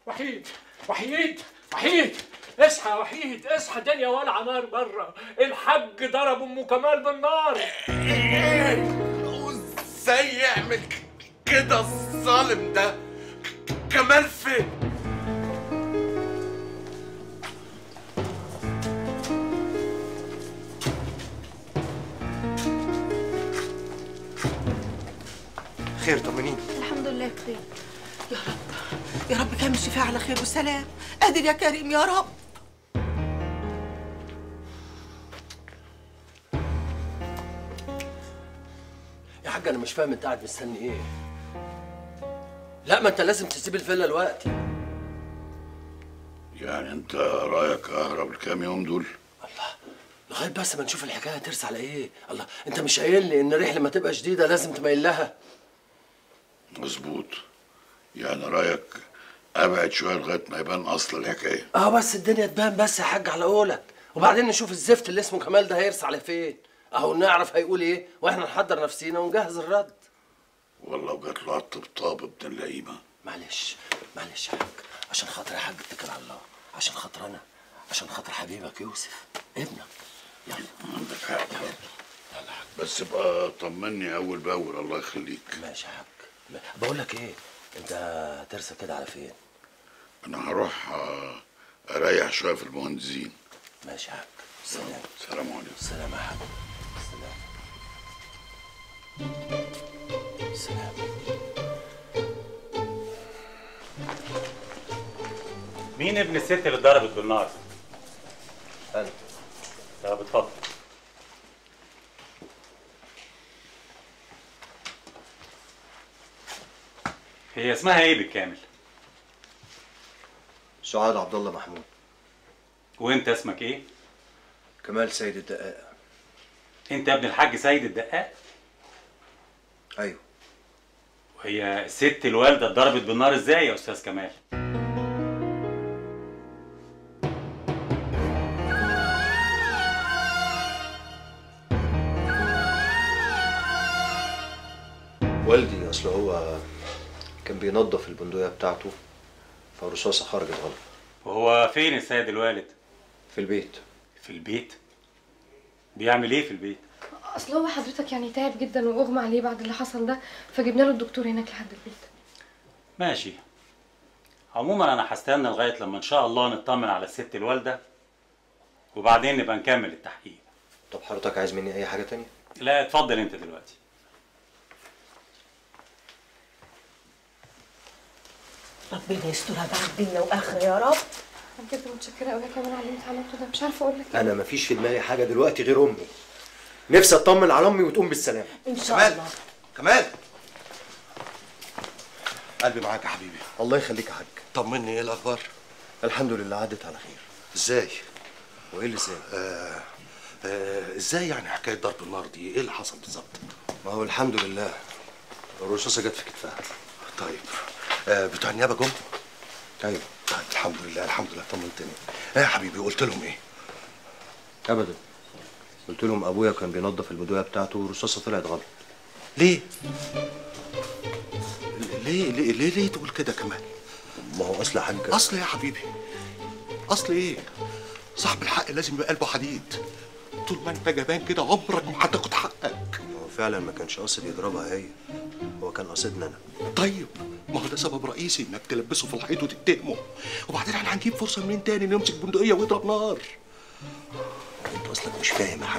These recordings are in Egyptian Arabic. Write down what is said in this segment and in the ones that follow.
وحيد وحيد وحيد اصحى يا وحيد اصحى الدنيا ولع نار بره الحاج ضرب ام كمال بالنار ازاي يعمل كده الظالم ده كمال فين خير طمنيني الحمد لله بخير يا رب يا رب كامل شفاء على خير وسلام قادر يا كريم يا رب يا حاج انا مش فاهم انت قاعد مستني ايه لا ما انت لازم تسيب الفيلا دلوقتي يعني انت رايك اهرب الكام يوم دول لغايه بس ما نشوف الحكايه ترسى على ايه الله انت مش قايل لي ان الريح لما تبقى شديده لازم تميل لها مظبوط يعني رايك ابعد شويه لغايه ما يبان اصل الحكايه اه بس الدنيا تبان بس يا حاج على قولك وبعدين نشوف الزفت اللي اسمه كمال ده هيرسى على فين اهو نعرف هيقول ايه واحنا نحضر نفسينا ونجهز الرد والله وجات له على الطبطاب ابن اللئيمه معلش معلش يا حاج عشان خاطر يا حاج اتكل على الله عشان خاطر انا عشان خاطر حبيبك يوسف ابنك يلا عندك حق بس بقى طمني اول باول الله يخليك ماشي يا حاج بقول لك ايه انت هترسى كده على فين انا هروح آه، اريح شويه في المهندسين ماشي يا حاج سلام سلام عليكم سلام يا حاج سلام سلام مين ابن الست اللي اتضربت بالنار؟ انا طب اتفضل هي اسمها ايه بالكامل؟ سعاد عبد الله محمود وانت اسمك ايه؟ كمال سيد الدقاق انت ابن الحاج سيد الدقاق؟ ايوه وهي الست الوالده اتضربت بالنار ازاي يا استاذ كمال؟ والدي اصل هو كان بينظف البندقية بتاعته فالرصاصة خرجت غلط وهو فين السيد الوالد؟ في البيت في البيت؟ بيعمل ايه في البيت؟ اصل هو حضرتك يعني تعب جدا واغمى عليه بعد اللي حصل ده فجبنا له الدكتور هناك لحد البيت ماشي عموما انا هستنى لغايه لما ان شاء الله نطمن على الست الوالده وبعدين نبقى نكمل التحقيق طب حضرتك عايز مني اي حاجة تانية لا اتفضل انت دلوقتي ربنا يسترها بعد دنيا واخره يا رب انا بجد متشكره قوي يا كمان على اللي انت عملته ده مش عارفه اقول لك ايه انا مفيش في دماغي حاجة دلوقتي غير امي نفسي اطمن على امي وتقوم بالسلامة ان شاء كمال. الله كمال قلبي معاك يا حبيبي الله يخليك يا حاج طمني ايه الاخبار الحمد لله عدت على خير ازاي وايه اللي ازاي آه آه ازاي يعني حكايه ضرب النار دي ايه اللي حصل بالظبط ما هو الحمد لله الرصاصة جت في كتفها طيب آه بتوع النيابه جم ايوه طيب الحمد لله الحمد لله طمنتني ايه يا حبيبي قلت لهم ايه ابدا قلت لهم ابويا كان بينظف البندقية بتاعته والرصاصة طلعت غلط ليه ليه ليه ليه, ليه تقول كده كمان ما هو اصل يا حاج اصل إيه يا حبيبي اصل ايه صاحب الحق لازم يبقى قلبه حديد طول ما انت جبان كده عمرك ما هتاخد حقك هو فعلا ما كانش قاصد يضربها هي هو كان قاصدنا انا طيب ما هو ده سبب رئيسي انك تلبسه في الحيط وتتهمه وبعدين احنا هنجيب فرصه منين تاني انه يمسك بندقيه ويضرب نار انت اصلك مش فاهم يا حاج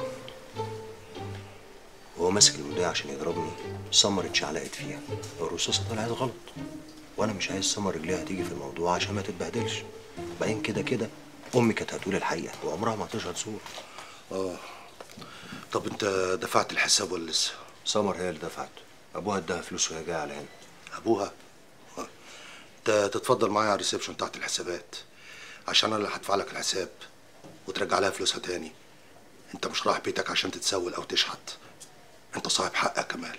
هو ماسك البندقية عشان يضربني سمر اتشعلقت فيها الرصاصة طلعت غلط وانا مش عايز سمر رجليها تيجي في الموضوع عشان ما تتبهدلش بعدين كده كده امي كانت هتقول الحقيقة وعمرها ما هتشهد زور اه طب انت دفعت الحساب ولا لسه سمر هي اللي دفعت ابوها اداها فلوس وهي جايه على هنا ابوها آه. انت تتفضل معايا على الريسبشن بتاعت الحسابات عشان انا اللي هدفع لك الحساب وترجع لها فلوسها تاني انت مش رايح بيتك عشان تتسول او تشحت انت صاحب حق يا كمال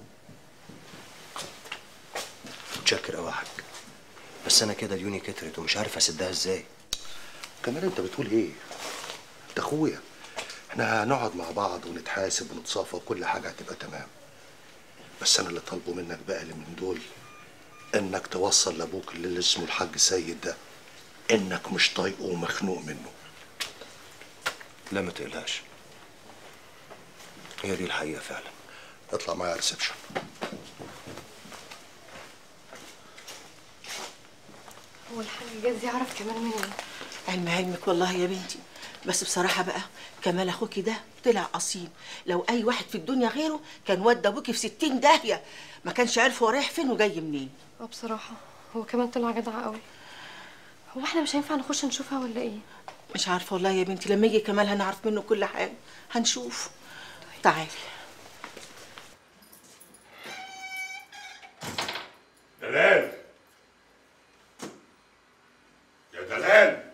متشكر قوي يا حاج بس انا كده ديوني كترت ومش عارف اسدها ازاي كمال انت بتقول ايه انت اخويا احنا هنقعد مع بعض ونتحاسب ونتصافى وكل حاجه هتبقى تمام بس انا اللي طالبه منك بقى اللي من دول انك توصل لابوك اللي اسمه الحاج سيد ده انك مش طايقه ومخنوق منه لا ما تقلقش هي دي الحقيقه فعلا اطلع معايا على الريسبشن هو الحاج جاز يعرف كمان منين علم علمك والله يا بنتي بس بصراحة بقى كمال أخوكي ده طلع أصيل لو أي واحد في الدنيا غيره كان ودى أبوكي في ستين داهية ما كانش عارف هو رايح فين وجاي منين اه بصراحة هو كمان طلع جدع قوي هو احنا مش هينفع نخش نشوفها ولا ايه مش عارفة والله يا بنتي لما يجي كمال هنعرف منه كل حاجة هنشوف تعالي دلال يا دلال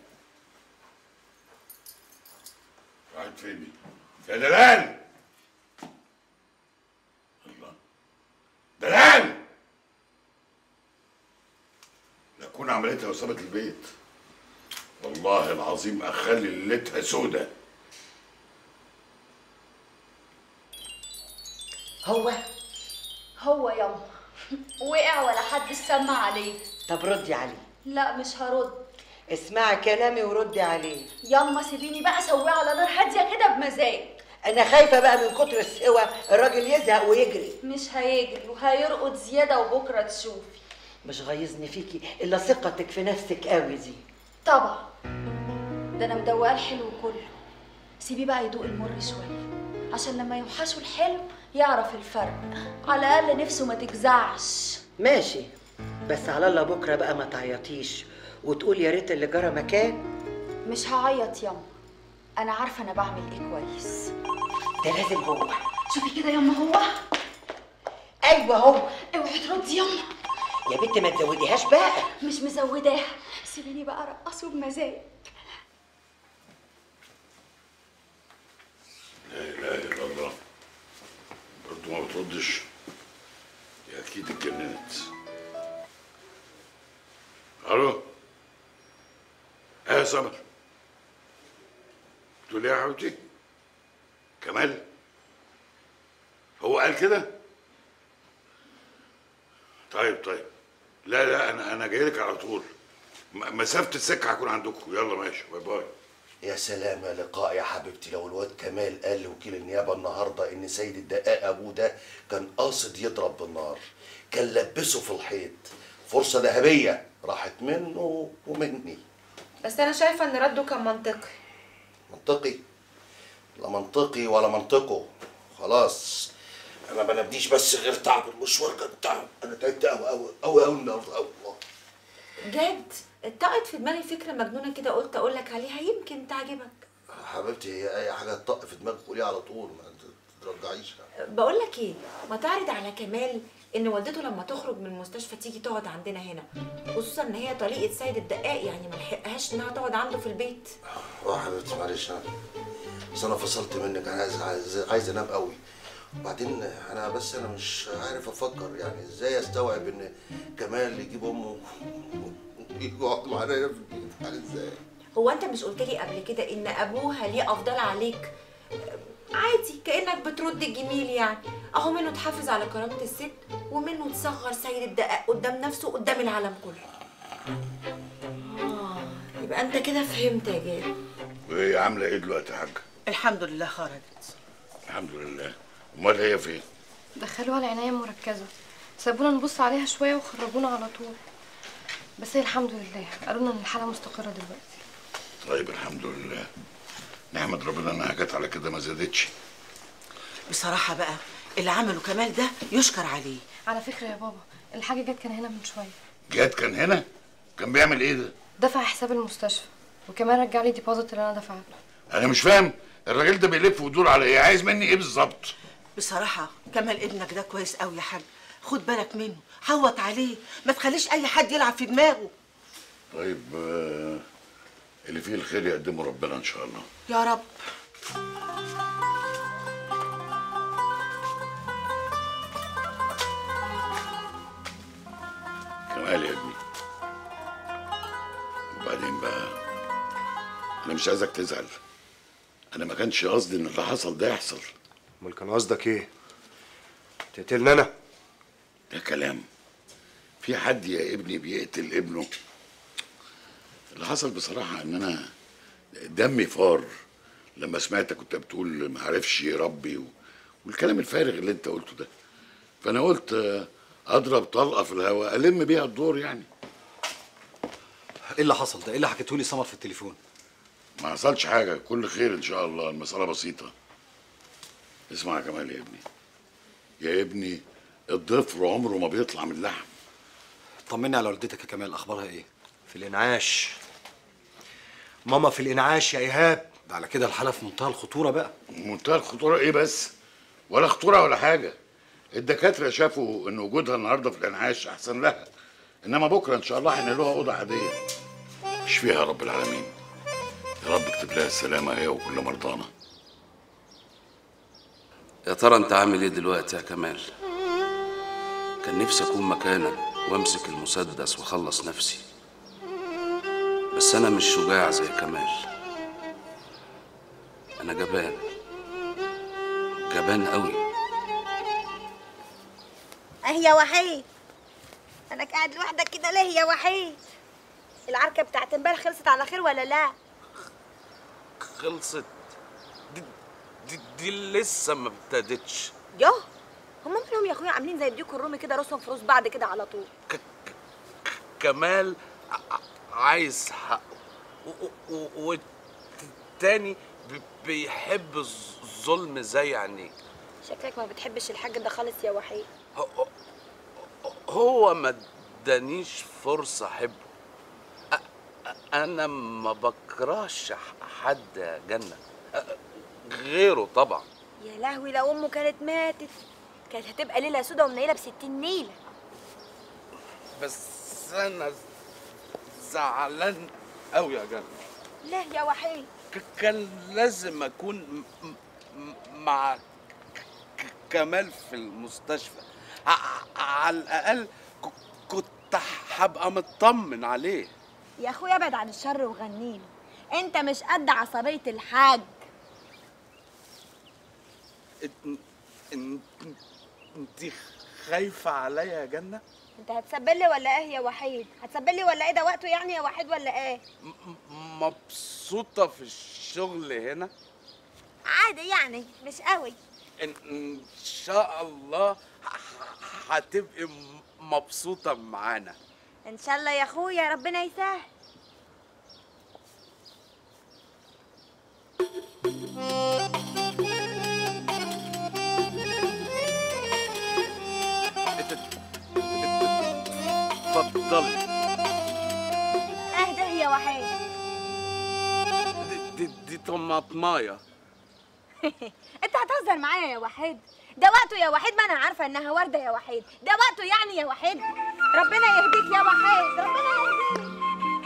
راحت فين دي؟ يا دلال الله دلال لا تكون عملتها وسابت البيت والله العظيم اخلي ليلتها سودة هو هو يما وقع ولا حد سمع عليه طب ردي عليه لا مش هرد اسمعي كلامي وردي عليه يما سيبيني بقى اسويه على نار هاديه كده بمزاج انا خايفه بقى من كتر السوى الراجل يزهق ويجري مش هيجري وهيرقد زياده وبكره تشوفي مش غيظني فيكي الا ثقتك في نفسك قوي دي طبعا ده انا مدوقاه الحلو كله سيبيه بقى يدوق المر شويه عشان لما يوحشه الحلو يعرف الفرق على الاقل نفسه ما تجزعش ماشي بس على الله بكره بقى ما تعيطيش وتقول يا ريت اللي جرى مكان مش هعيط يما انا عارفه انا بعمل ايه كويس ده لازم هو شوفي كده يما هو ايوه هو اوعي تردي يما يا بنت ما تزوديهاش بقى مش مزوداها سيبيني بقى ارقصه بمزاج لا اله الا الله برضه ما بتردش دي اكيد اتجننت الو ايه يا سمر بتقول ايه يا حبيبتي كمال هو قال كده طيب طيب لا لا انا انا جاي لك على طول م- مسافه السكه هكون عندكم يلا ماشي باي باي يا سلام يا لقاء يا حبيبتي لو الواد كمال قال لوكيل النيابه النهارده ان سيد الدقاق ابوه ده كان قاصد يضرب بالنار كان لبسه في الحيط فرصه ذهبيه راحت منه ومني بس انا شايفه ان رده كان منطقي منطقي لا منطقي ولا منطقه خلاص انا ما نبنيش بس غير تعب المشوار كان تعب انا تعبت قوي قوي قوي قوي النهارده قوي والله جد اتطقت في دماغي فكره مجنونه كده قلت اقول لك عليها يمكن تعجبك حبيبتي هي اي حاجه تطق في دماغك قوليها على طول ما ترجعيش بقول لك ايه ما تعرض على كمال ان والدته لما تخرج من المستشفى تيجي تقعد عندنا هنا خصوصا ان هي طليقه سيد الدقاق يعني ما لحقهاش انها تقعد عنده في البيت اه حبيبتي معلش انا بس انا فصلت منك انا عايز عايز, عايز انام قوي وبعدين انا بس انا مش عارف افكر يعني ازاي استوعب ان كمال يجيب امه يقعد معانا هنا في البيت يعني ازاي هو انت مش قلت لي قبل كده ان ابوها ليه افضل عليك عادي كانك بترد الجميل يعني اهو منه تحافظ على كرامه الست ومنه تصغر سيد الدقاق قدام نفسه قدام العالم كله اه يبقى انت كده فهمت يا جاد وهي عامله ايه دلوقتي يا حاجه الحمد لله خرجت الحمد لله امال هي فين دخلوها العناية المركزة سابونا نبص عليها شوية وخرجونا على طول بس هي الحمد لله قالوا لنا ان الحالة مستقرة دلوقتي طيب الحمد لله نحمد ربنا انها جت على كده ما زادتش بصراحة بقى اللي عمله كمال ده يشكر عليه على فكرة يا بابا الحاج جاد كان هنا من شوية جاد كان هنا كان بيعمل ايه ده دفع حساب المستشفى وكمان رجع لي ديبوزيت اللي انا دفعته انا مش فاهم الراجل ده بيلف ويدور على ايه عايز مني ايه بالظبط بصراحة كمال ابنك ده كويس قوي يا حاج خد بالك منه حوط عليه ما تخليش اي حد يلعب في دماغه طيب آه، اللي فيه الخير يقدمه ربنا ان شاء الله يا رب كمال يا ابني وبعدين بقى انا مش عايزك تزعل انا ما كانش قصدي ان اللي حصل ده يحصل امال كان قصدك ايه؟ تقتلني انا؟ ده كلام في في حد يا ابني بيقتل ابنه اللي حصل بصراحة ان انا دمي فار لما سمعتك كنت بتقول ما عرفش يربي و... والكلام الفارغ اللي انت قلته ده فانا قلت آه، اضرب طلقة في الهواء الم بيها الدور يعني ايه اللي حصل ده؟ ايه اللي حكيته لي سمر في التليفون؟ ما حصلش حاجة كل خير ان شاء الله المسألة بسيطة اسمع يا كمال يا ابني يا ابني الضفر عمره ما بيطلع من اللحم طمني على والدتك يا كمال اخبارها ايه؟ في الانعاش ماما في الانعاش يا ايهاب ده على كده الحاله في منتهى الخطوره بقى منتهى الخطورة ايه بس ولا خطورة ولا حاجة الدكاترة شافوا ان وجودها النهاردة في الانعاش احسن لها انما بكرة ان شاء الله هينقلوها اوضة عادية مش فيها يا رب العالمين يا رب اكتب لها السلامة هي وكل مرضانا يا ترى انت عامل ايه دلوقتي يا كمال كان نفسي اكون مكانك وامسك المسدس واخلص نفسي بس انا مش شجاع زي كمال انا جبان جبان قوي اه يا وحيد انا قاعد لوحدك كده ليه يا وحيد العركه بتاعت امبارح خلصت على خير ولا لا خلصت دي, دي, دي لسه ما ابتدتش يوه هما مالهم يا اخويا عاملين زي الديك الرومي كده راسهم في روس بعض كده على طول كمال ع- عايز حق و- و- والتاني بي- بيحب الظ- الظلم زي عينيك شكلك ما بتحبش الحاج ده خالص يا وحيد هو- هو ما ادانيش فرصة أحبه أ- أ- أنا ما بكرهش ح- حد يا جنة أ- غيره طبعا يا لهوي لو امه كانت ماتت كانت هتبقى ليله سودا ومنيله بستين نيله بس أنا زعلان أوي يا جنة ليه يا وحيد ك- كان لازم أكون م- م- مع ك- كمال في المستشفى ع- على الأقل ك- كنت هبقى مطمن عليه يا اخويا ابعد عن الشر وغنيله انت مش قد عصبيه الحاج انت انت انت خايفة عليا يا جنة؟ انت هتسبل لي ولا ايه يا وحيد هتسبل لي ولا ايه ده وقته يعني يا وحيد ولا ايه مبسوطة في الشغل هنا؟ عادي يعني مش قوي إن, إن شاء الله ه- ه- هتبقي م- مبسوطة معانا ان شاء الله يا اخويا ربنا يسهل اتفضلي اهدى يا وحيد دي, دي, دي طماطماية انت هتهزر معايا يا وحيد ده وقته يا وحيد ما انا عارفه انها ورده يا وحيد ده وقته يعني يا وحيد ربنا يهديك يا وحيد ربنا يهديك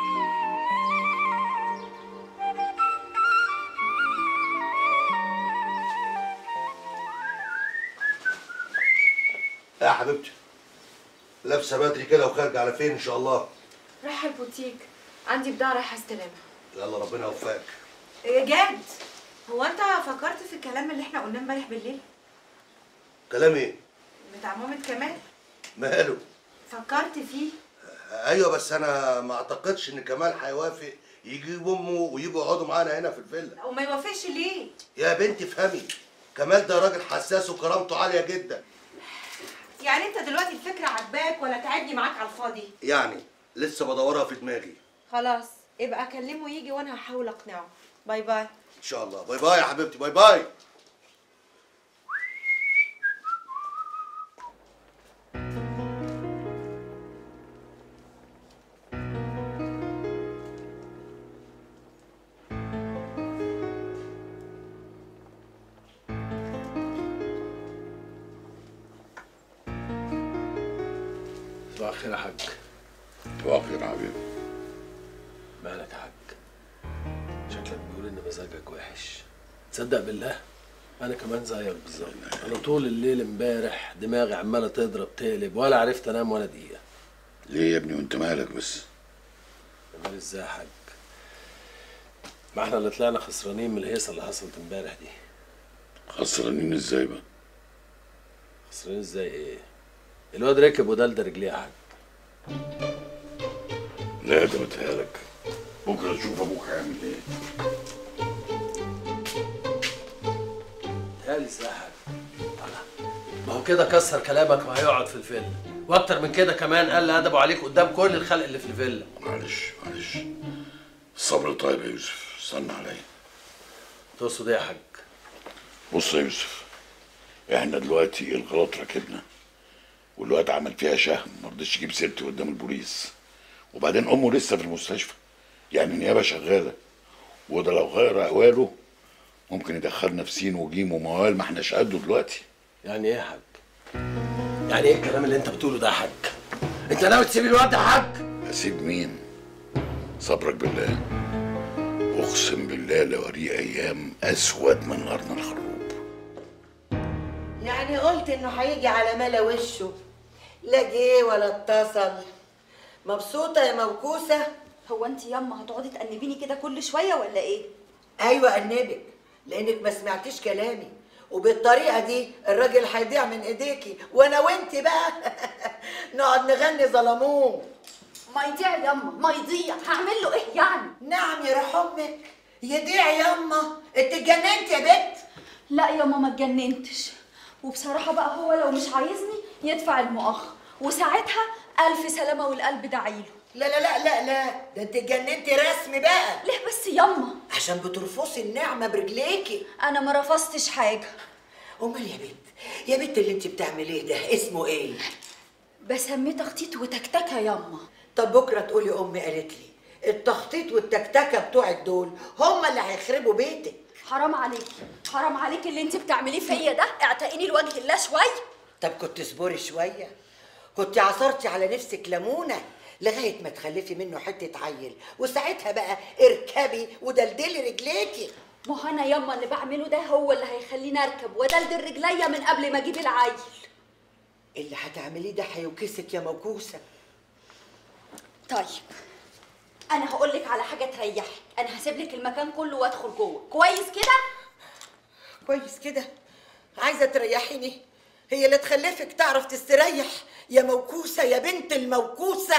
يا حبيبتي لابسه بدري كده وخارجه على فين ان شاء الله رايحه البوتيك عندي بضاعه رايحه استلمها يلا ربنا يوفقك يا جاد هو انت فكرت في الكلام اللي احنا قلناه امبارح بالليل كلام ايه بتاع مامة كمال ماله فكرت فيه ايوه بس انا ما اعتقدش ان كمال هيوافق يجيب امه ويجوا يقعدوا معانا هنا في الفيلا وما يوافقش ليه يا بنتي افهمي كمال ده راجل حساس وكرامته عاليه جدا يعني انت دلوقتي الفكره عجباك ولا تعدي معاك على الفاضي يعني لسه بدورها في دماغي خلاص يبقى اكلمه يجي وانا هحاول اقنعه باي باي ان شاء الله باي باي يا حبيبتي باي باي صباح الخير يا حاج صباح الخير يا حبيبي مالك يا حاج شكلك بيقول ان مزاجك وحش تصدق بالله انا كمان زيك بالظبط انا طول الليل امبارح دماغي عماله تضرب تقلب ولا عرفت انام ولا دقيقه ليه يا ابني وانت مالك بس امال ازاي يا حاج ما احنا اللي طلعنا خسرانين من الهيصه اللي حصلت امبارح دي خسرانين ازاي بقى خسرانين ازاي ايه الواد ركب ودلدل رجليه يا حاج لا ده متهيألك بكره تشوف ابوك هيعمل ايه هالي ساحر ما هو كده كسر كلامك وهيقعد في الفيلا واكتر من كده كمان قل ادبه عليك قدام كل الخلق اللي في الفيلا معلش معلش الصبر طيب يا يوسف استنى عليا تقصد ايه يا حاج بص يا يوسف احنا دلوقتي الغلط ركبنا والواد عمل فيها شهم ما رضيش يجيب سيرتي قدام البوليس وبعدين امه لسه في المستشفى يعني النيابه شغاله وده لو غير اقواله ممكن يدخلنا في سين وجيم وموال ما احناش قده دلوقتي يعني ايه يا حاج يعني ايه الكلام اللي انت بتقوله ده يا حاج انت ناوي تسيب الواد يا حاج اسيب مين صبرك بالله اقسم بالله لوريه ايام اسود من نارنا الخروب يعني قلت انه هيجي على ملا وشه لا جه ولا اتصل مبسوطة يا موكوسة هو انت ياما هتقعدي تأنبيني كده كل شويه ولا ايه ايوه انبك لانك ما سمعتيش كلامي وبالطريقة دي الراجل هيضيع من ايديكي وانا وانت بقى نقعد نغني ظلموه ما يضيع ياما ما يضيع هعمل له ايه يعني نعم يا روح امك يضيع ياما انت اتجننت يا بت لا ياما ما اتجننتش وبصراحه بقى هو لو مش عايزني يدفع المؤخر وساعتها الف سلامه والقلب دعيله لا لا لا لا لا ده انت اتجننتي رسمي بقى ليه بس ياما عشان بترفصي النعمة برجليكي انا ما رفضتش حاجه امال يا بت يا بت اللي انت بتعمليه ده اسمه ايه بسميه تخطيط وتكتكه ياما طب بكره تقولي امي قالت لي التخطيط والتكتكه بتوعك دول هم اللي هيخربوا بيتك حرام عليكي حرام عليكي اللي انت بتعمليه فيا ده اعتقيني لوجه الله شويه طب كنت اصبري شويه كنت عصرتي على نفسك ليمونه لغايه ما تخلفي منه حته عيل وساعتها بقى اركبي ودلدلي رجليكي ما هو انا ياما اللي بعمله ده هو اللي هيخليني اركب ودلدل رجليا من قبل ما اجيب العيل اللي هتعمليه ده هيوكسك يا موكوسه طيب انا هقول لك على حاجه تريحك انا هسيب لك المكان كله وادخل جوه كويس كده كويس كده عايزه تريحيني هي اللي تخلفك تعرف تستريح يا موكوسه يا بنت الموكوسه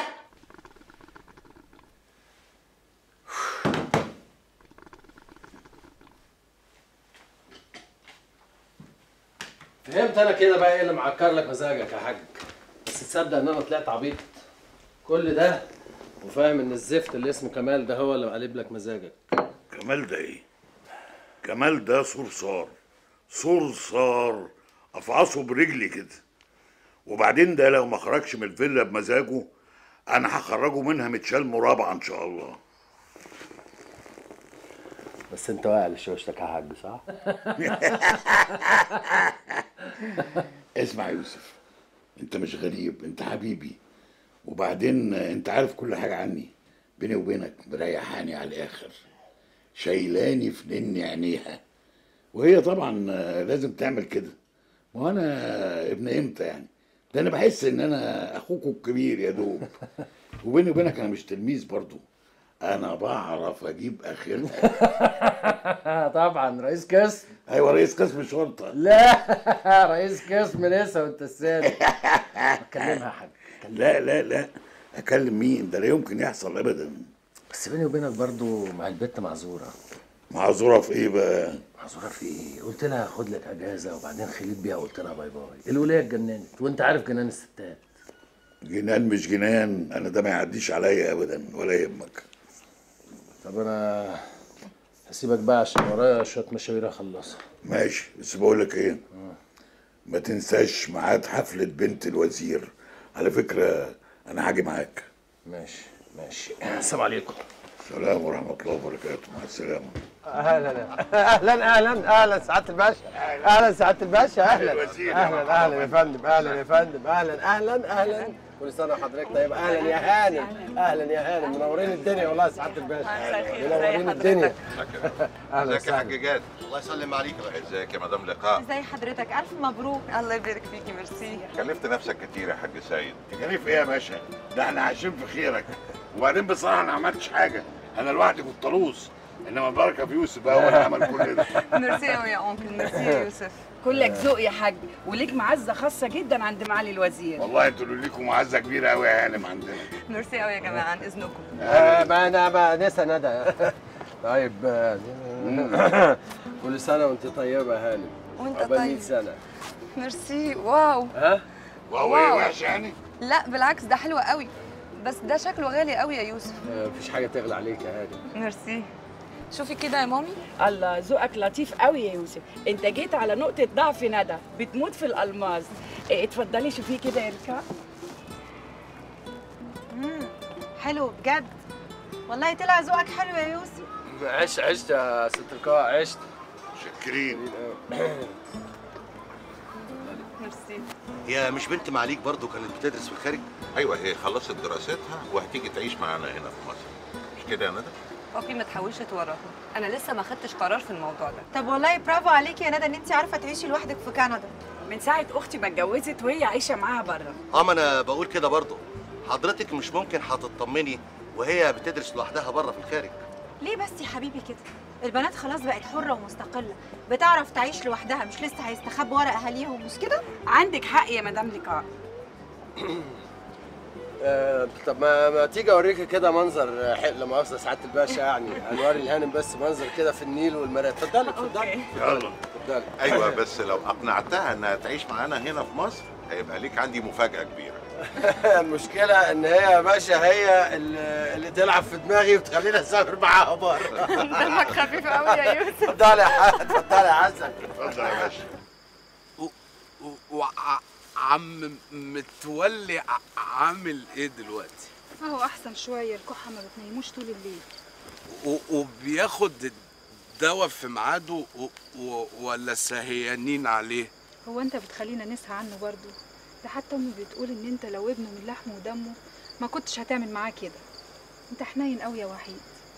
فهمت انا كده بقى ايه اللي معكر لك مزاجك يا حاج بس تصدق ان انا طلعت عبيط كل ده وفاهم ان الزفت اللي اسمه كمال ده هو اللي مقلب لك مزاجك كمال ده ايه كمال ده صرصار صرصار افعصه برجلي كده وبعدين ده لو ما خرجش من الفيلا بمزاجه انا هخرجه منها متشال مرابعه ان شاء الله بس انت واقع لشوشتك يا حاج صح؟ اسمع يا يوسف انت مش غريب انت حبيبي وبعدين انت عارف كل حاجه عني بيني وبينك مريحاني على الاخر شايلاني في نن عينيها وهي طبعا لازم تعمل كده ما هو انا ابن امتى يعني ده انا بحس ان انا اخوكوا الكبير يا دوب وبيني وبينك انا مش تلميذ برضو انا بعرف اجيب اخرها طبعا رئيس قسم ايوه رئيس قسم شرطه لا رئيس قسم لسه وانت السادس كلمها يا حاج لا لا لا اكلم مين ده لا يمكن يحصل ابدا بس بيني وبينك برضو مع البت معذوره معذوره في ايه بقى معذوره في ايه قلت لها خد لك اجازه وبعدين خليت بيها وقلت لها باي باي الوليه اتجننت وانت عارف جنان الستات جنان مش جنان انا ده ما يعديش عليا ابدا ولا يهمك طب انا هسيبك بقى عشان ورايا شويه مشاوير اخلصها ماشي بس بقول لك ايه ما تنساش ميعاد حفله بنت الوزير على فكره انا هاجي معاك ماشي ماشي السلام عليكم السلام ورحمه الله وبركاته مع السلامه اهلا اهلا اهلا اهلا سعاده الباشا اهلا سعاده الباشا اهلا اهلا اهلا يا فندم اهلا يا فندم اهلا اهلا اهلا كل سنه وحضرتك طيب اهلا يا هانم اهلا يا هانم منورين الدنيا والله يا سعاده الباشا منورين الدنيا اهلا ازيك يا حاج جاد الله يسلم عليك ازيك يا مدام لقاء ازي حضرتك الف مبروك الله يبارك فيكي ميرسي كلفت نفسك كتير يا حاج سيد تكاليف ايه يا باشا ده احنا عايشين في خيرك وبعدين بصراحه انا ما عملتش حاجه انا لوحدي كنت طلوس انما البركه في يوسف بقى هو اللي عمل كل ده ميرسي قوي يا اونكل ميرسي يا يوسف كلك ذوق يا حاج وليك معزه خاصه جدا عند معالي الوزير والله انتوا اللي ليكم معزه كبيره قوي يا هانم عندنا ميرسي قوي يا جماعه عن اذنكم آه ما انا ما نسى ندى طيب آه، كل سنه وانت طيبه يا هانم وانت عقبال 100 طيب. سنه ميرسي واو ها واو ايه وحش يعني لا بالعكس ده حلو قوي بس ده شكله غالي قوي يا يوسف آه، مفيش حاجه تغلى عليك يا هانم ميرسي شوفي كده يا مامي الله ذوقك لطيف قوي يا يوسف انت جيت على نقطة ضعف ندى بتموت في الألماس إيه، اتفضلي شوفيه كده يا ركا حلو بجد والله طلع ذوقك حلو يا يوسف عشت عشت يا ست القاع عشت شكرين ميرسي هي مش بنت معاليك برضو كانت بتدرس في الخارج ايوه هي خلصت دراستها وهتيجي تعيش معانا هنا في مصر مش كده يا ندى بابي ما تحاولش توراها انا لسه ما خدتش قرار في الموضوع ده طب والله برافو عليكي يا ندى ان انت عارفه تعيشي لوحدك في كندا من ساعة أختي ما اتجوزت وهي عايشة معاها بره اه ما انا بقول كده برضو حضرتك مش ممكن هتطمني وهي بتدرس لوحدها بره في الخارج ليه بس يا حبيبي كده البنات خلاص بقت حرة ومستقلة بتعرف تعيش لوحدها مش لسه هيستخبوا ورا أهاليهم مش كده؟ عندك حق يا مدام لقاء آه، طب ما, ما تيجي اوريك كده منظر آه، حق لا مؤاخذه سعاده الباشا يعني هنوري الهانم بس منظر كده في النيل والمرايه اتفضلي اتفضلي يلا اتفضلي ايوه بس لو اقنعتها انها تعيش معانا هنا في مصر هيبقى ليك عندي مفاجاه كبيره المشكله ان هي يا باشا هي اللي, اللي تلعب في دماغي وتخليني اسافر معاها بره دمك خفيف قوي يا يوسف اتفضلي يا حاج اتفضلي يا حسن اتفضل يا باشا وعم متولي ع- عامل ايه دلوقتي اهو احسن شويه الكحه ما بتنيموش طول الليل و- وبياخد الدواء في ميعاده و- و- ولا سهيانين عليه هو انت بتخلينا نسهى عنه برضه ده حتى امي بتقول ان انت لو ابنه من لحمه ودمه ما كنتش هتعمل معاه كده انت حنين قوي يا وحيد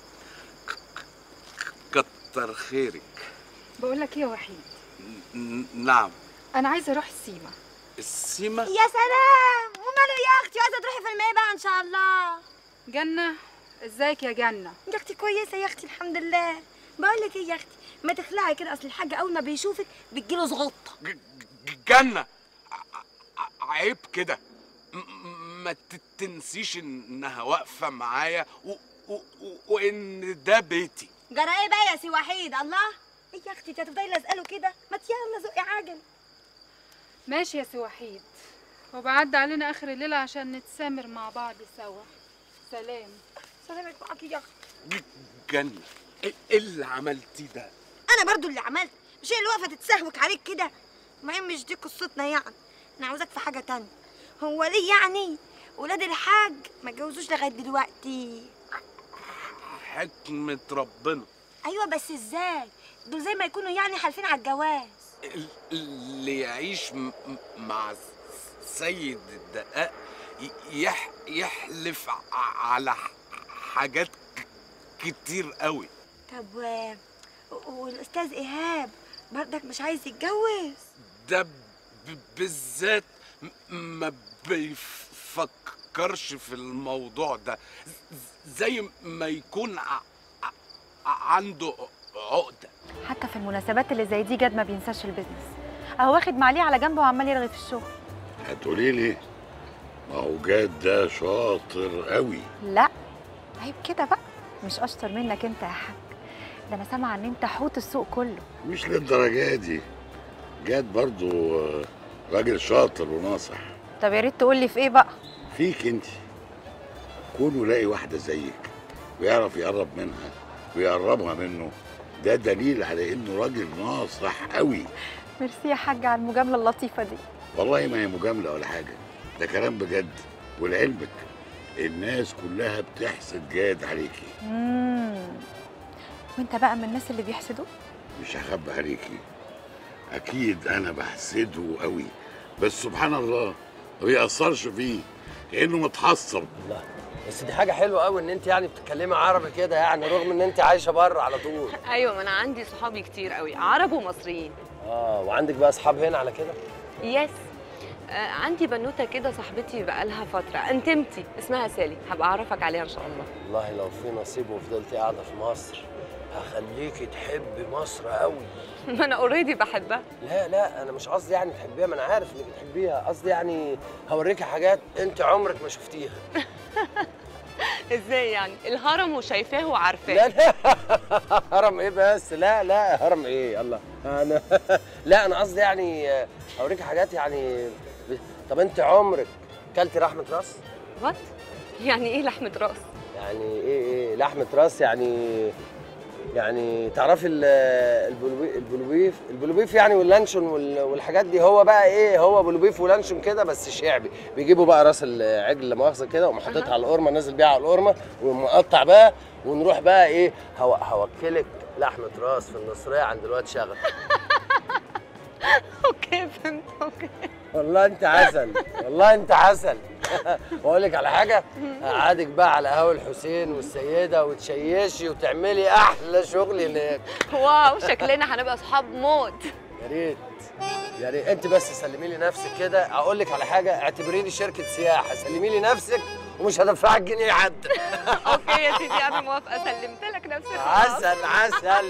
كتر خيرك بقول لك ايه يا وحيد ن- نعم انا عايزه اروح السيما السيما يا سلام وماله يا أختي عايزة تروحي فيلم إيه بقى إن شاء الله؟ جنه ازيك يا جنه يا أختي كويسة يا أختي الحمد لله بقول لك إيه يا أختي ما تخلعي كده أصل الحاج أول ما بيشوفك بتجيله زغطة جنة ع- ع- عيب كده م- م- ما ت- تنسيش انها واقفة معايا و... و... و... وان ده بيتي جرى إيه بقى يا سي وحيد الله؟ إيه يا أختي أنت هتفضلي لازقاله كده؟ ما يلا زقي عجل ماشي يا سي وحيد وبعد علينا اخر الليله عشان نتسامر مع بعض سوا سلام سلامك معاكي يا أختي جنة ايه إيه اللي عملتيه ده انا برضو اللي عملت مش هي اللي واقفه تتسهوك عليك كده ما هي مش دي قصتنا يعني انا عاوزاك في حاجه تانية هو ليه يعني ولاد الحاج ما اتجوزوش لغايه دلوقتي حكمة ربنا ايوه بس ازاي دول زي ما يكونوا يعني حالفين على الجواز ال- اللي يعيش م- م- مع س- سيد الدقاق ي- يح يحلف ع- على ح- حاجات ك- كتير قوي طب و... والاستاذ ايهاب برضك مش عايز يتجوز ده ب- بالذات م- ما بيفكرش في الموضوع ده ز- زي ما يكون ع- ع- عنده عقدة حتى في المناسبات اللي زي دي جد ما بينساش البيزنس اهو واخد معليه على جنبه وعمال يرغي في الشغل هتقولي لي ما هو جاد ده شاطر قوي لا عيب كده بقى مش اشطر منك انت يا حاج ده انا سامعه ان انت حوت السوق كله مش للدرجه دي جاد برضو آه، راجل شاطر وناصح طب يا ريت تقول لي في ايه بقى فيك انت كونه لاقي واحده زيك ويعرف يقرب منها ويقربها منه ده دليل على انه راجل ناصح قوي ميرسي يا حاج على المجامله اللطيفه دي والله ما هي مجامله ولا حاجه ده كلام بجد ولعلمك الناس كلها بتحسد جاد عليكي امم وانت بقى من الناس اللي بيحسدوه مش هخبي عليكي اكيد انا بحسده قوي بس سبحان الله ما بيأثرش فيه كانه متحصب لا بس دي حاجه حلوه قوي ان انت يعني بتتكلمي عربي كده يعني رغم ان انت عايشه بره على طول ايوه ما انا عندي صحابي كتير قوي عرب ومصريين اه وعندك بقى اصحاب هنا على كده يس آه عندي بنوته كده صاحبتي بقالها فتره انتمتي اسمها سالي هبقى اعرفك عليها ان شاء الله والله لو في نصيب وفضلت قاعده في مصر هخليكي تحبي مصر قوي ما انا اوريدي بحبها لا لا انا مش قصدي يعني تحبيها ما انا عارف انك بتحبيها قصدي يعني هوريكي حاجات انت عمرك ما شفتيها ازاي يعني الهرم وشايفاه وعارفاه لا لا هرم ايه بس لا لا هرم ايه الله انا لا انا قصدي يعني آه، اوريكي حاجات يعني ب- طب انت عمرك كلتي لحمه راس وات يعني ايه لحمه راس يعني ايه ايه لحمه راس يعني يعني تعرفي ال- البلوبي- البلوبيف البلوبيف يعني واللانشون وال- والحاجات دي هو بقى ايه هو بلوبيف ولانشون كده بس شعبي بيجيبوا بقى راس العجل لا مؤاخذه كده وقوم حاططها على القرمه نازل بيها على القرمه ومقطع بقى ونروح بقى ايه هو هوكلك لحمه راس في النصريه عند الواد شغل اوكي فهمت اوكي والله انت عسل والله انت عسل واقول لك على حاجه اقعدك بقى على قهوه الحسين والسيده وتشيشي وتعملي احلى شغل هناك واو شكلنا هنبقى اصحاب موت يا ريت يا ريت انت بس سلمي لي نفسك كده اقول لك على حاجه اعتبريني شركه سياحه سلمي لي نفسك ومش هدفعك جنيه حد اوكي يا سيدي انا موافقه سلمت لك نفسي خلاص. عسل عسل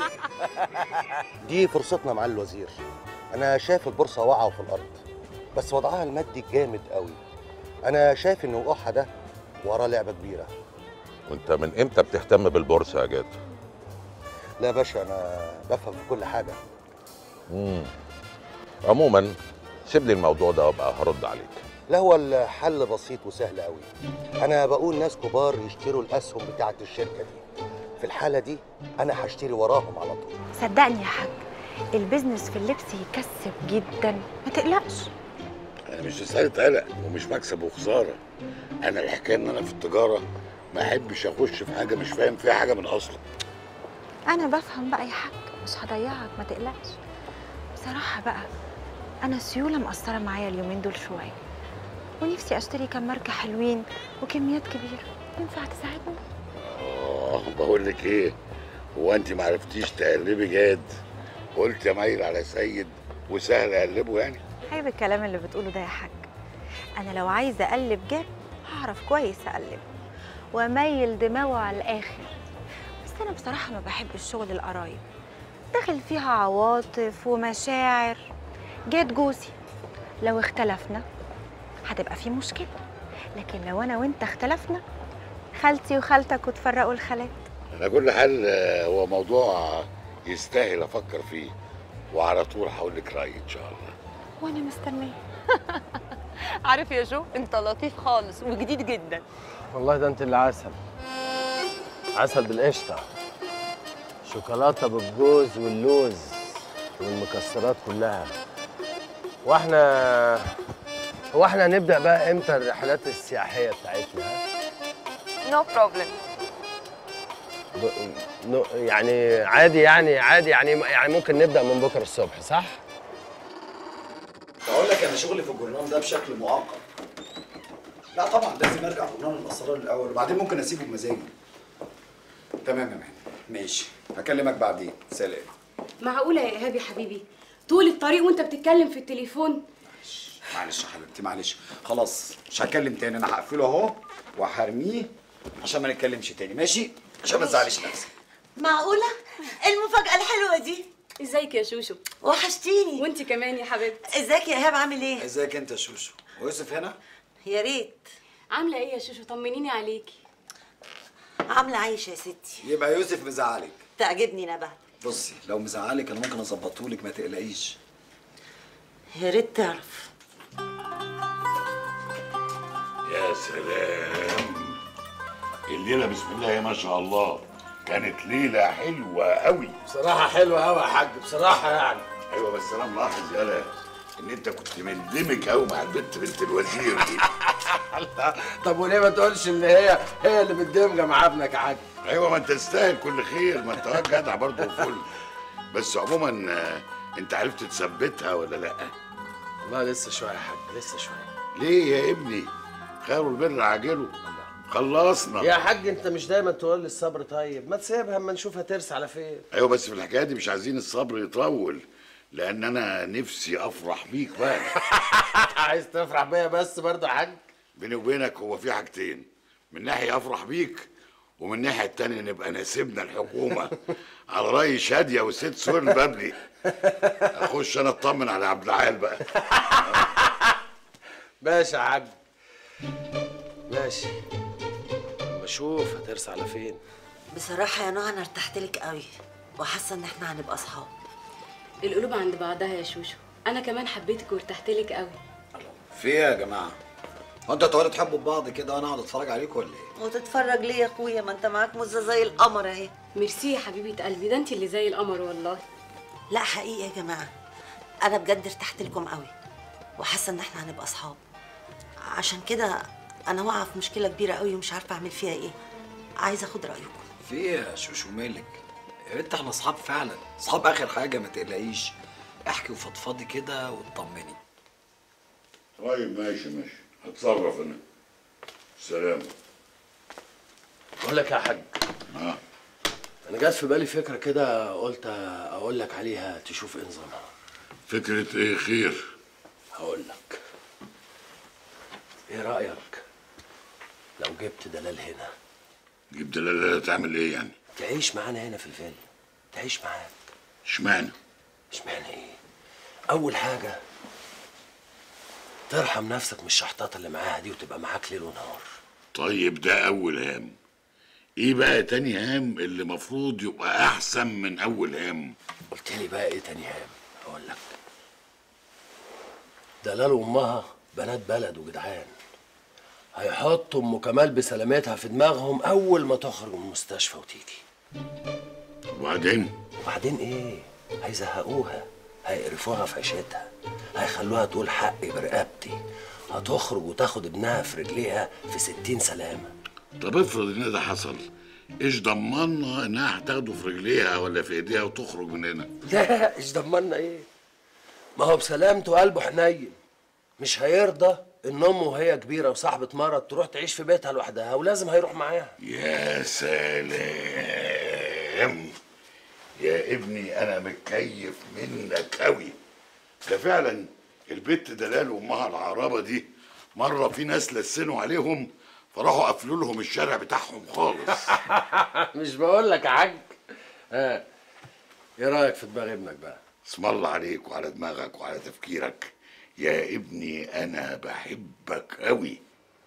دي فرصتنا مع الوزير انا شايف البورصه واقعه في الارض بس وضعها المادي جامد قوي انا شايف ان وقوعها ده وراه لعبه كبيره وانت من امتى بتهتم بالبورصه يا جاد لا يا باشا انا بفهم في كل حاجه مم. عموما سيب لي الموضوع ده وابقى هرد عليك لا هو الحل بسيط وسهل قوي انا بقول ناس كبار يشتروا الاسهم بتاعه الشركه دي في الحاله دي انا هشتري وراهم على طول صدقني يا حاج البيزنس في اللبس يكسب جدا ما تقلقش انا مش رساله قلق ومش مكسب وخساره انا الحكايه ان انا في التجاره ما احبش اخش في حاجه مش فاهم فيها حاجه من اصله انا بفهم بقى يا حاج مش هضيعك ما تقلقش بصراحه بقى انا سيوله مقصره معايا اليومين دول شويه ونفسي اشتري كام ماركه حلوين وكميات كبيره ينفع تساعدني اه بقول لك ايه هو انت ما عرفتيش تقلبي جاد قلت يا مايل على سيد وسهل اقلبه يعني عيب الكلام اللي بتقوله ده يا حاج انا لو عايزه اقلب جد هعرف كويس اقلب واميل دماغه على الاخر بس انا بصراحه ما بحبش شغل القرايب داخل فيها عواطف ومشاعر جاد جوزي لو اختلفنا هتبقى في مشكله لكن لو انا وانت اختلفنا خالتي وخالتك وتفرقوا الخالات على كل حال آه، هو موضوع يستاهل افكر فيه وعلى طول هقول لك رايي ان شاء الله وانا مستنيه عارف يا جو انت لطيف خالص وجديد جدا والله ده انت اللي عسل عسل بالقشطه شوكولاته بالجوز واللوز والمكسرات كلها واحنا هو احنا هنبدا بقى امتى الرحلات السياحيه بتاعتنا ها؟ نو بروبلم ب- نو- يعني عادي يعني عادي يعني يعني ممكن نبدا من بكره الصبح صح اقول لك انا شغلي في الجورنال ده بشكل مؤقت لا طبعا لازم ارجع جورنال الاسرار الاول وبعدين ممكن اسيبه بمزاجي تمام يا مان ماشي هكلمك بعدين سلام معقولة يا إيهاب يا حبيبي طول الطريق وأنت بتتكلم في التليفون معلش يا حبيبتي معلش خلاص مش هتكلم تاني انا هقفله اهو وهرميه عشان ما نتكلمش تاني ماشي عشان ما تزعليش نفسك معقولة؟ المفاجأة الحلوة دي ازيك يا شوشو وحشتيني وانت كمان يا حبيبتي ازيك يا ايهاب عامل ايه؟ ازيك انت يا شوشو ويوسف هنا يا ريت عاملة ايه يا شوشو طمنيني عليكي عاملة عايشة يا ستي يبقى يوسف مزعلك تعجبني نبه بصي لو مزعلك انا ممكن اظبطهولك ما تقلقيش يا ريت تعرف يا سلام الليله بسم الله ما شاء الله كانت ليله حلوه قوي بصراحه حلوه قوي يا حاج بصراحه يعني ايوه بس انا ملاحظ يالا ان انت كنت مندمج قوي مع البنت بنت الوزير دي طب وليه ما تقولش ان هي هي اللي متدمجه مع ابنك يا حاج ايوه ما انت تستاهل كل خير ما انت راجل جدع برضه وفل بس عموما آه، انت عرفت تثبتها ولا لا والله لسه شويه يا حاج لسه شويه ليه يا ابني خير البر عاجله خلصنا يا حاج انت مش دايما تقول لي الصبر طيب ما تسيبها اما نشوف هترسى على فين ايوه بس في الحكايه دي مش عايزين الصبر يطول لان انا نفسي افرح بيك بقى عايز تفرح بيا بس برضه يا حاج بيني وبينك هو في حاجتين من ناحيه افرح بيك ومن الناحيه التانيه نبقى ناسبنا الحكومه على راي شاديه والست سور البابلي اخش انا اطمن على عبد العال بقى ماشي يا حاج ماشي بشوف هترسى على فين بصراحة يا نوع أنا ارتحت لك قوي وحاسة إن إحنا هنبقى أصحاب القلوب عند بعضها يا شوشو انا كمان حبيتك وارتحت لك قوي في ايه يا جماعه هو انتوا هتقعدوا تحبوا بعض كده وانا اقعد اتفرج عليكم ولا ايه وتتفرج ليه يا أخويا ما أنت معاك مزة زي القمر أهي ميرسي يا حبيبه قلبي ده انت اللي زي القمر والله لا حقيقي يا جماعة أنا بجد ارتحت لكم قوي وحاسة إن إحنا هنبقى أصحاب عشان كده أنا واقعة في مشكلة كبيرة قوي ومش عارفة أعمل فيها إيه عايزة أخد رأيكم في ايه يا شوشو مالك يا بنت احنا اصحاب فعلا اصحاب اخر حاجه ما تقلقيش احكي وفضفضي كده وتطمني طيب ماشي ماشي هتصرف انا سلام بقول لك يا حاج اه انا جات في بالي فكره كده قلت اقول لك عليها تشوف ايه نظامها فكره ايه خير هقول لك ايه رايك لو جبت دلال هنا جيب دلال تعمل ايه يعني تعيش معانا هنا في الفيلا تعيش معاك اشمعنى اشمعنى ايه اول حاجه ترحم نفسك من الشحطات اللي معاها دي وتبقى معاك ليل ونهار طيب ده اول هام ايه بقى تاني هام اللي مفروض يبقى احسن من اول هام قلت لي بقى ايه تاني هام هقول لك دلال وامها بنات بلد وجدعان هيحطوا ام كمال بسلامتها في دماغهم اول ما تخرج من المستشفى وتيجي وبعدين وبعدين ايه هيزهقوها هيقرفوها في عيشتها هيخلوها تقول حقي برقبتي هتخرج وتاخد ابنها في رجليها في ستين سلامة طب افرض ان ده حصل ايش ضمنا انها هتاخده في رجليها ولا في ايديها وتخرج من هنا لا ايش ضمنا ايه ما هو بسلامته قلبه حنين مش هيرضى ان امه وهي كبيره وصاحبه مرض تروح تعيش في بيتها لوحدها ولازم هيروح معاها يا سلام يا ابني انا متكيف منك قوي ده فعلا البت دلال وامها العرابه دي مره في ناس لسنوا عليهم فراحوا قفلوا لهم الشارع بتاعهم خالص مش بقول لك يا حاج ها ايه رايك في دماغ ابنك بقى اسم الله عليك وعلى دماغك وعلى تفكيرك يا ابني انا بحبك قوي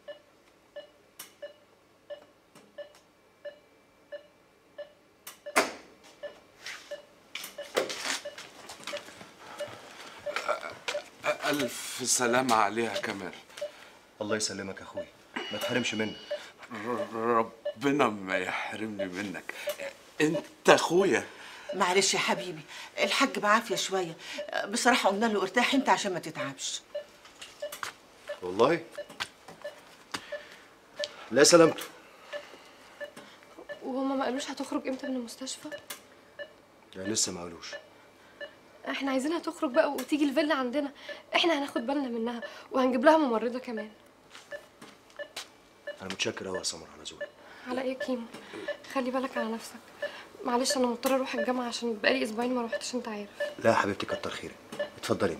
ألف سلامة عليها كمال الله يسلمك يا اخويا ما تحرمش منك ربنا ما يحرمني منك انت اخويا معلش يا حبيبي الحاج بعافيه شويه بصراحه قلنا له ارتاح انت عشان ما تتعبش والله لا سلامته وهما ما قالوش هتخرج امتى من المستشفى لا لسه ما قالوش احنا عايزينها تخرج بقى وتيجي الفيلا عندنا احنا هناخد بالنا منها وهنجيب لها ممرضه كمان انا متشكر قوي يا سمر على ذوقك على ايه يا كيمو خلي بالك على نفسك معلش انا مضطره اروح الجامعه عشان بقالي اسبوعين ما روحتش انت عارف لا يا حبيبتي كتر خيرك اتفضلي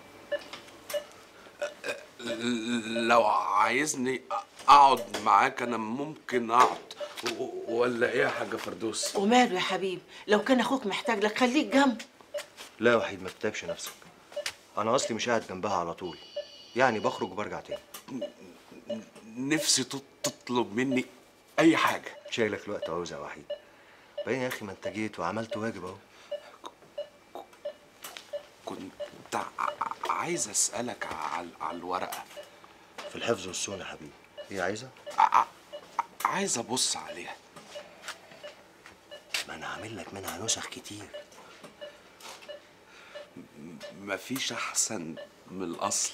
لو عايزني اقعد معاك انا ممكن اقعد و- و- ولا ايه يا حاجه فردوس وماله يا حبيبي لو كان اخوك محتاج لك خليك جنبه لا يا وحيد ما تتعبش نفسك انا اصلي مش قاعد جنبها على طول يعني بخرج وبرجع تاني نفسي تط- تطلب مني اي حاجه شايلك الوقت عاوز يا وحيد باين يا اخي ما انت جيت وعملت واجب اهو كنت ع- عايز اسالك على على الورقه في الحفظ والسنه يا حبيبي هي عايزه ع- عايز ابص عليها ما انا عامل لك منها نسخ كتير مفيش احسن من الاصل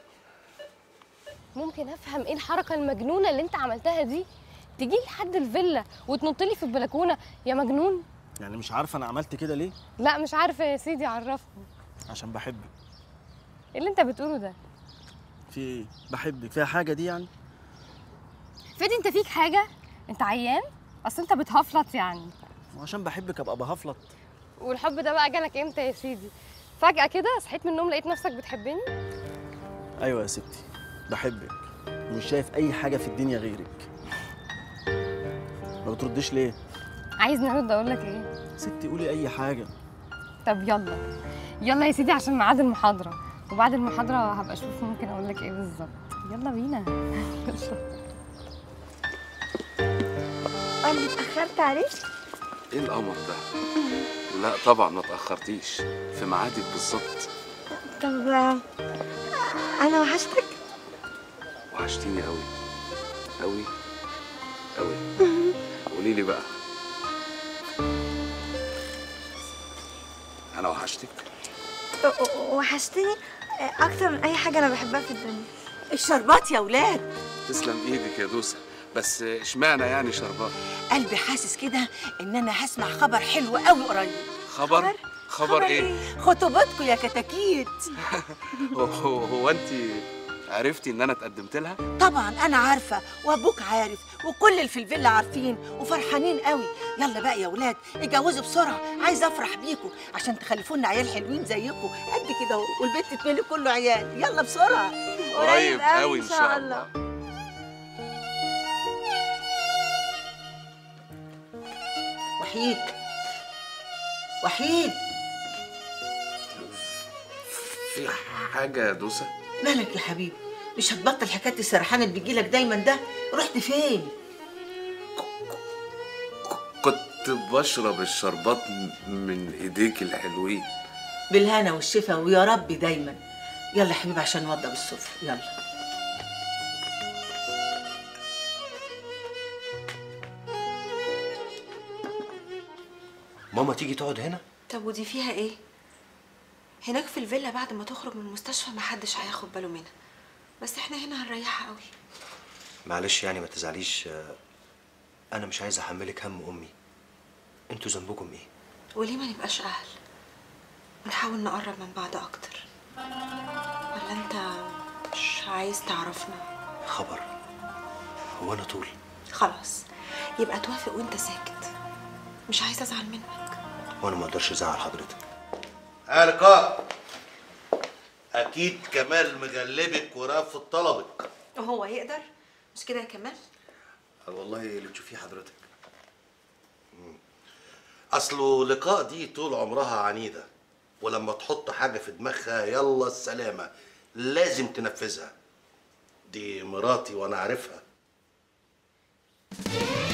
ممكن افهم ايه الحركه المجنونه اللي انت عملتها دي تجي لحد الفيلا وتنط لي في البلكونه يا مجنون يعني مش عارفه انا عملت كده ليه لا مش عارفه يا سيدي عرفني عشان بحبك ايه اللي انت بتقوله ده في ايه بحبك فيها حاجه دي يعني فادي انت فيك حاجه انت عيان اصل انت بتهفلط يعني وعشان بحبك ابقى بهفلط والحب ده بقى جالك امتى يا سيدي فجاه كده صحيت من النوم لقيت نفسك بتحبني ايوه يا ستي بحبك ومش شايف اي حاجه في الدنيا غيرك لو بترديش ليه عايزني ارد اقول لك ايه ستي قولي اي حاجه طب يلا يلا يا سيدي عشان ميعاد المحاضره وبعد المحاضره هبقى اشوف ممكن اقول لك ايه بالظبط يلا بينا يلا قال لي اتاخرت عليك ايه القمر ده لا طبعا ما تاخرتيش في ميعادك بالظبط طب آه، انا وحشتك وحشتيني قوي قوي قوي قولي لي بقى انا وحشتك وحشتني اكتر من اي حاجه انا بحبها في الدنيا الشربات يا ولاد تسلم ايدك يا دوسه بس اشمعنى يعني شربات قلبي حاسس كده ان انا هسمع خبر حلو قوي قريب خبر خبر ايه خطوبتكم يا كتاكيت هو, هو, هو انت عرفتي ان انا اتقدمت لها طبعا انا عارفه وابوك عارف وكل اللي في الفيلا عارفين وفرحانين قوي يلا بقى يا ولاد اتجوزوا بسرعه عايزه افرح بيكم عشان تخلفوا لنا عيال حلوين زيكم قد كده اهو والبيت تتملي كله عيال يلا بسرعه قريب قوي ان شاء الله وحيد وحيد في حاجه يا دوسه مالك يا حبيبي مش هتبطل حكايه السرحان اللي بيجيلك دايما ده رحت فين كنت بشرب الشربات م- من ايديك الحلوين بالهنا والشفا ويا رب دايما يلا يا حبيبي عشان نوضب السفره يلا ماما تيجي تقعد هنا طب ودي فيها ايه هناك في الفيلا بعد ما تخرج من المستشفى محدش هياخد باله منها بس احنا هنا هنريحها قوي معلش يعني ما تزعليش آه، انا مش عايز احملك هم امي انتوا ذنبكم ايه وليه ما نبقاش اهل ونحاول نقرب من بعض اكتر ولا انت مش عايز تعرفنا خبر هو انا طول خلاص يبقى توافق وانت ساكت مش عايزه ازعل منك وانا ما اقدرش ازعل حضرتك يا لقاء اكيد كمال مغلبك ورافض طلبك وهو يقدر مش كده يا كمال والله اللي تشوفيه حضرتك اصله لقاء دي طول عمرها عنيده ولما تحط حاجه في دماغها يلا السلامه لازم تنفذها دي مراتي وانا عارفها